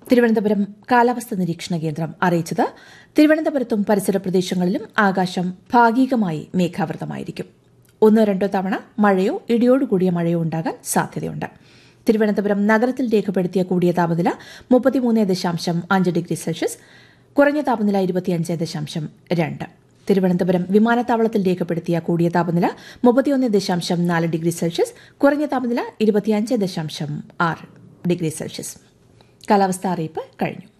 തിരുവനന്തപുരം കാലാവസ്ഥ നിരീക്ഷണ കേന്ദ്രം അറിയിച്ചത് തിരുവനന്തപുരത്തും പരിസര പ്രദേശങ്ങളിലും ആകാശം ഭാഗികമായി മേഘാവൃതമായിരിക്കും ഒന്നോ രണ്ടോ തവണ മഴയോ ഇടിയോടുകൂടിയ മഴയോ ഉണ്ടാകാൻ സാധ്യതയുണ്ട് തിരുവനന്തപുരം നഗരത്തിൽ രേഖപ്പെടുത്തിയ കൂടിയ താപനില മുപ്പത്തിമൂന്ന് ദശാംശം അഞ്ച് ഡിഗ്രി സെൽഷ്യസ് കുറഞ്ഞ താപനില ഇരുപത്തിയഞ്ച് ദശാംശം രണ്ട് തിരുവനന്തപുരം വിമാനത്താവളത്തിൽ രേഖപ്പെടുത്തിയ കൂടിയ താപനില മുപ്പത്തിയൊന്ന് ദശാംശം നാല് ഡിഗ്രി സെൽഷ്യസ് കുറഞ്ഞ താപനില ഇരുപത്തിയഞ്ച് ദശാംശം ആറ് ഡിഗ്രി സെൽഷ്യസ് കാലാവസ്ഥാ അറിയിപ്പ് കഴിഞ്ഞു